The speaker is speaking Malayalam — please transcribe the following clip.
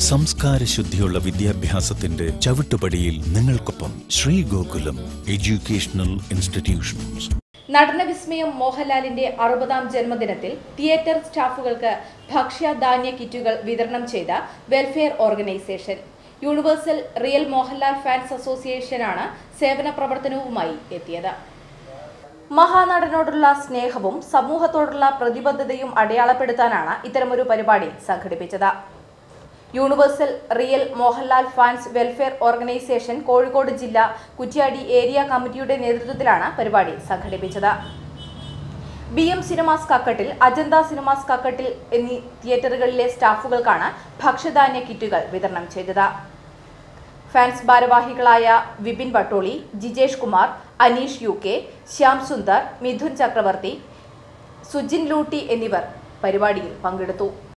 സംസ്കാര ശുദ്ധിയുള്ള വിദ്യാഭ്യാസത്തിന്റെ ചവിട്ടുപടിയിൽ നിങ്ങൾക്കൊപ്പം ശ്രീ ഗോകുലം എഡ്യൂക്കേഷണൽ ഇൻസ്റ്റിറ്റ്യൂഷൻസ് നടനവിസ്മയം മോഹൻലാലിന്റെ അറുപതാം ജന്മദിനത്തിൽ തിയേറ്റർ സ്റ്റാഫുകൾക്ക് ഭക്ഷ്യധാന്യ കിറ്റുകൾ വിതരണം ചെയ്ത welfare organisation universal real Mohanlal fans അസോസിയേഷനാണ് സേവന പ്രവർത്തനവുമായി എത്തിയത് മഹാനടനോടുള്ള സ്നേഹവും സമൂഹത്തോടുള്ള പ്രതിബദ്ധതയും അടയാളപ്പെടുത്താനാണ് ഇത്തരമൊരു പരിപാടി സംഘടിപ്പിച്ചത് universal real Mohanlal fans welfare organisation Kozhikode ജില്ല കുറ്റ്യാടി ഏരിയ കമ്മിറ്റിയുടെ നേതൃത്വത്തിലാണ് പരിപാടി സംഘടിപ്പിച്ചത് B M cinemas Kakkattil Ajanta cinemas Kakkattil എന്നീ തിയേറ്ററുകളിലെ സ്റ്റാഫുകൾക്കാണ് ഭക്ഷ്യധാന്യ കിറ്റുകൾ വിതരണം ചെയ്തത് ഫാൻസ് ഭാരവാഹികളായ വിപിൻ വട്ടോളി ജിജേഷ് കുമാർ അനീഷ് യു കെ ശ്യാം സുന്ദർ മിഥുൻ ചക്രവർത്തി സുജിൻ ലൂട്ടി എന്നിവർ പരിപാടിയിൽ പങ്കെടുത്തു